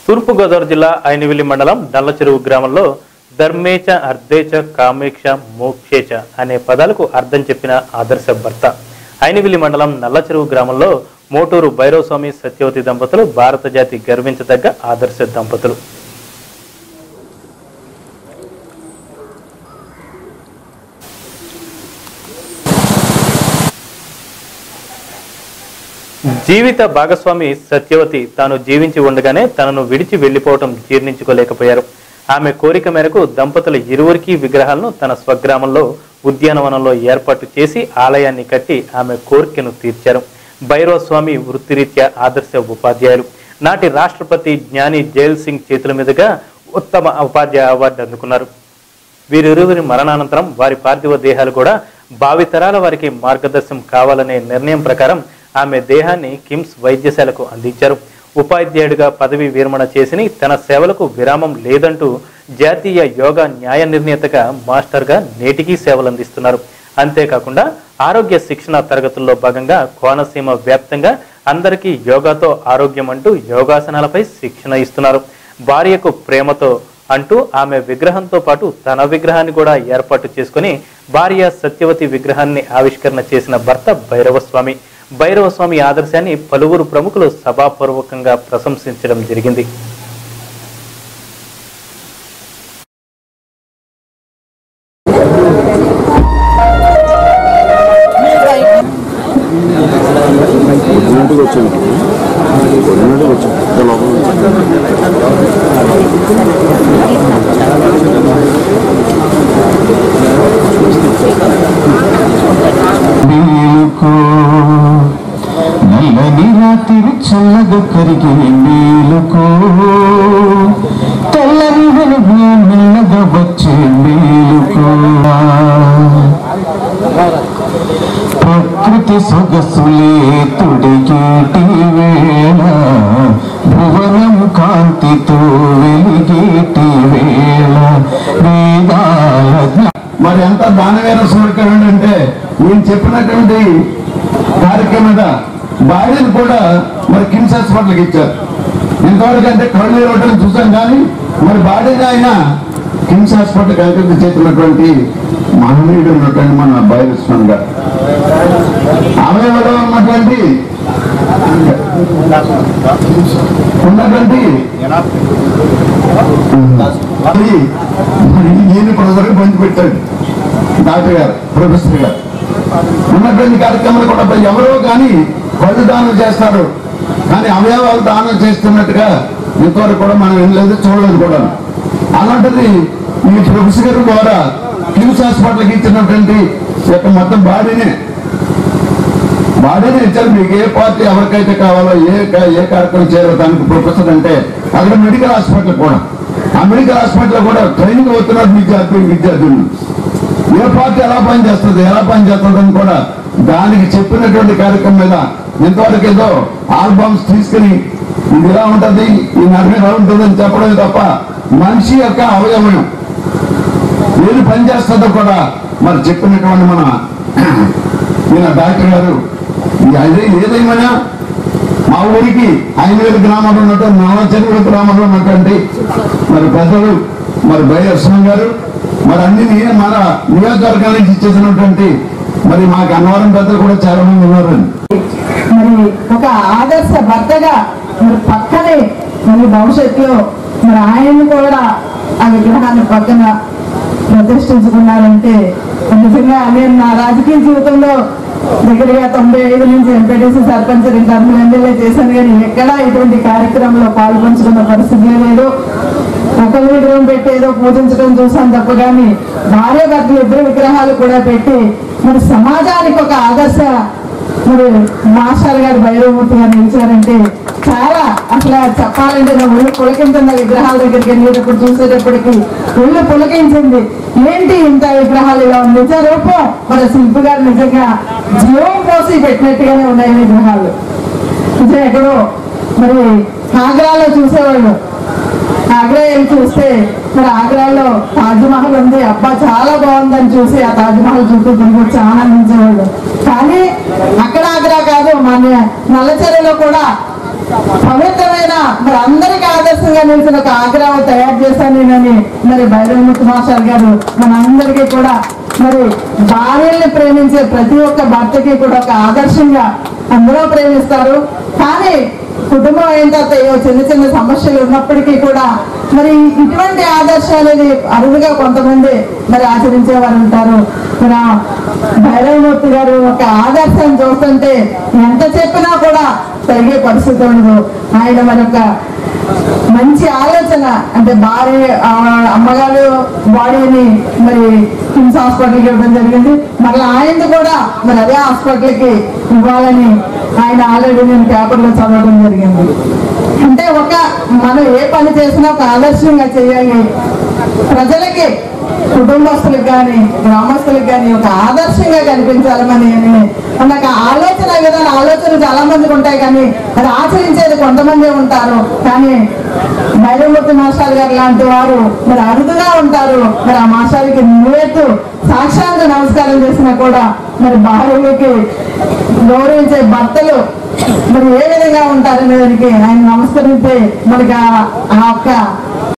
తూర్పుగోదావరి జిల్లా ఐనవిల్లి మండలం నల్లచెరువు గ్రామంలో ధర్మేచ అర్ధేచ కామేక్ష మోక్షేచ అనే పదాలకు అర్థం చెప్పిన ఆదర్శ భర్త ఐనవిల్లి మండలం నల్లచెరువు గ్రామంలో మోటూరు భైరవస్వామి సత్యవతి దంపతులు భారత జాతి గర్వించదగ్గ ఆదర్శ దంపతులు జీవిత భాగస్వామి సత్యవతి తాను జీవించి ఉండగానే తనను విడిచి వెళ్లిపోవటం జీర్ణించుకోలేకపోయారు ఆమె కోరిక మేరకు దంపతుల ఇరువురికి విగ్రహాలను తన స్వగ్రామంలో ఉద్యానవనంలో ఏర్పాటు చేసి ఆలయాన్ని కట్టి ఆమె కోరికను తీర్చారు భైరవ స్వామి వృత్తిరీత్యా ఆదర్శ ఉపాధ్యాయులు నాటి రాష్ట్రపతి జ్ఞాని జైల్ సింగ్ చేతుల మీదుగా ఉత్తమ ఉపాధ్యాయ అవార్డు అందుకున్నారు వీరిరువురి మరణానంతరం వారి పార్థివ దేహాలు కూడా భావితరాల వారికి మార్గదర్శనం కావాలనే నిర్ణయం ప్రకారం ఆమె దేహాన్ని కిమ్స్ వైద్యశాలకు అందించారు ఉపాధ్యాయుడిగా పదవి విరమణ చేసి తన సేవలకు విరామం లేదంటూ జాతీయ యోగా న్యాయ నిర్ణేతగా మాస్టర్గా నేటికీ సేవలు అందిస్తున్నారు అంతేకాకుండా ఆరోగ్య శిక్షణ తరగతుల్లో భాగంగా కోనసీమ వ్యాప్తంగా అందరికీ యోగాతో ఆరోగ్యం అంటూ యోగాసనాలపై శిక్షణ ఇస్తున్నారు భార్యకు ప్రేమతో అంటూ ఆమె విగ్రహంతో పాటు తన విగ్రహాన్ని కూడా ఏర్పాటు చేసుకుని భార్య సత్యవతి విగ్రహాన్ని ఆవిష్కరణ చేసిన భర్త భైరవస్వామి భైరవస్వామి ఆదర్శాన్ని పలువురు ప్రముఖులు సభాపూర్వకంగా ప్రశంసించడం జరిగింది కొద్దింటికి వచ్చాను కొద్దింటికి వచ్చాను ఇంకా లోపల వచ్చాను మేలుకో నల్లని రాత్రి చల్లగా కరిగే మేలుకో తెల్లని వెలుగు మెల్లగా వచ్చే మేలుకో ప్రకృతి సొగసులే తుడిగేటి వేళ భువనం కాంతితో వెలిగేటి వేళ వేదాల జ్ఞా- మరి ఎంత దానవీర సూర్యకరుడు అంటే నేను చెప్పినటువంటి కార్యక్రమం మీద భార్యను కూడా మరి కిమ్స్ హాస్పిటల్కి ఇచ్చారు ఇంతవరకు అంటే కళ్ళు ఇవ్వడం చూసాం కానీ మరి భార్యని ఆయన కిమ్స్ హాస్పిటల్కి అంకితం చేసినటువంటి మహనీయుడు ఉన్నటువంటి మన భైరస్వామి గారు అవయవలో ఉన్నటువంటి ఉన్నటువంటి అది మరి ఈయన ప్రజలకు పంచిపెట్టాడు డాక్టర్ గారు ప్రొఫెసర్ గారు ఉన్నటువంటి కార్యక్రమాలు కూడా మరి ఎవరో కానీ కళ్ళు దానం చేస్తారు కానీ అవయవాలు దానం చేస్తున్నట్టుగా ఇంతవరకు కూడా మనం వినలేదు చూడలేదు కూడా అలాంటిది ఈ ప్రొఫెసర్ గారి ద్వారా కిమ్స్ హాస్పిటల్కి ఇచ్చినటువంటి యొక్క మొత్తం బాడీనే బాడీని ఇచ్చారు మీకు ఏ పార్టీ ఎవరికైతే కావాలో ఏ క- ఏ కార్యక్రమం చేయాలో దానికి ప్రొఫెసర్ అంటే అక్కడ మెడికల్ హాస్పిటల్ కూడా ఆ మెడికల్ హాస్పిటల్ కూడా ట్రైనింగ్ అవుతున్నారు విద్యార్థులు విద్యార్థులు ఏ పార్టీ ఎలా పని చేస్తుంది ఎలా పని చేస్తుంది అని కూడా దానికి చెప్పినటువంటి కార్యక్రమం మీద ఇంతవరకు ఏదో ఆల్బమ్స్ తీసుకుని ఇది ఇలా ఉంటది ఈ నడిమి ఎలా ఉంటుంది అని చెప్పడమే తప్ప మనిషి యొక్క అవయవం ఏది పని చేస్తుందో కూడా మరి చెప్పినటువంటి మన ఈయన డాక్టర్ గారు ఈ అదే ఏదేమైనా మా ఊరికి ఐనవేలు గ్రామంలో ఉన్నటువంటి నవచర్ల గ్రామంలో ఉన్నటువంటి మరి పెద్దలు మరి బైరస్వామి గారు మరి అన్ని నీ- మన నియోజకవర్గాల నుంచి ఇచ్చేసినటువంటి మరి మాకు అన్నవరం పెద్దలు కూడా చాలా మంది ఉన్నారండి మరి ఒక ఆదర్శ భర్తగా మరి పక్కనే మరి భవిష్యత్తులో మరి ఆయన కూడా ఆ విగ్రహాన్ని పక్కన ప్రతిష్ఠించుకున్నారంటే నిజంగా నేను నా రాజకీయ జీవితంలో దగ్గరగా తొంభై ఐదు నుంచి ఎంపీటీసీ సర్పంచ్ రెండు టర్ములు ఎమ్మెల్యే చేశాను కానీ ఎక్కడా ఇటువంటి కార్యక్రమంలో పాల్పంచుకున్న పరిస్థితి లేదు ఒక విగ్రహం పెట్టి ఏదో పూజించడం చూసాం తప్ప కానీ భార్య భర్తలు ఇద్దరు విగ్రహాలు కూడా పెట్టి మరి సమాజానికి ఒక ఆదర్శ మరి మాస్టర్ గారు భైరవమూర్తి గారు నిలిచారంటే చాలా అసలు చెప్పాలంటే నా ఒళ్ళు పులకించింది ఆ విగ్రహాల దగ్గరికి వెళ్ళేటప్పుడు చూసేటప్పటికి ఒళ్ళు పులకించింది ఏంటి ఇంత విగ్రహాలు ఇలా ఉంది రూపం మరి శిల్పి గారు నిజంగా జీవం పోసి పెట్టినట్టుగానే ఉన్నాయి విగ్రహాలు నిజం ఎక్కడో మరి ఆగ్రాలో చూసేవాళ్ళు ఆగ్రా వెళ్ళి చూస్తే మరి ఆగ్రాలో తాజ్ మహల్ ఉంది అబ్బా చాలా బాగుందని చూసి ఆ తాజ్ మహల్ చుట్టూ తిరిగి వచ్చి ఆనందించేవాళ్ళు కానీ అక్కడ ఆగ్రా కాదు మన నల్లచెరలో కూడా పవిత్రమైన మరి అందరికి ఆదర్శ ఆదర్శంగా నిలిచిన ఒక ఆగ్రహం తయారు చేశాను నేనని మరి భైరవముఖి మాస్టర్ గారు మనందరికీ కూడా మరి భార్యల్ని ప్రేమించే ప్రతి ఒక్క భర్తకి కూడా ఒక ఆదర్శంగా అందరూ ప్రేమిస్తారు కానీ కుటుంబం అయిన తర్వాత ఏవో చిన్న చిన్న సమస్యలు ఉన్నప్పటికీ కూడా మరి ఇటువంటి ఆదర్శం అనేది అరుదుగా కొంతమంది మరి ఆచరించే వారు ఉంటారు మరి ఆ భైరవమూర్తి గారు ఒక ఆదర్శం చూస్తుంటే ఎంత చెప్పినా కూడా తరిగే పరిస్థితి ఉండదు ఆయన మరొక మంచి ఆలోచన అంటే భార్య ఆ అమ్మగారు బాడీని మరి కిమ్స్ హాస్పిటల్కి ఇవ్వడం జరిగింది మరలా ఆయనది కూడా మరి అదే హాస్పిటల్కి ఇవ్వాలని ఆయన ఆల్రెడీ నేను పేపర్లో చదవడం జరిగింది అంటే ఒక మనం ఏ పని చేసినా ఒక ఆదర్శంగా చేయాలి ప్రజలకి కుటుంబస్తులకు కానీ గ్రామస్తులకు కానీ ఒక ఆదర్శంగా కనిపించాలని నాకు ఆలోచన విధానం ఆలోచనలు చాలా మందికి ఉంటాయి కానీ అది ఆచరించేది కొంతమంది ఉంటారు కానీ భైరవమూర్తి మాస్టర్ గారు లాంటి వారు మరి అరుదుగా ఉంటారు మరి ఆ మాస్టర్కి నివేత్తు సాక్షాంత నమస్కారం చేసినా కూడా మరి భార్యలకి గౌరవించే భర్తలు మరి ఏ విధంగా ఉంటారనే దానికి ఆయన నమస్కరిస్తే మనకి ఆ- ఆ ఒక్క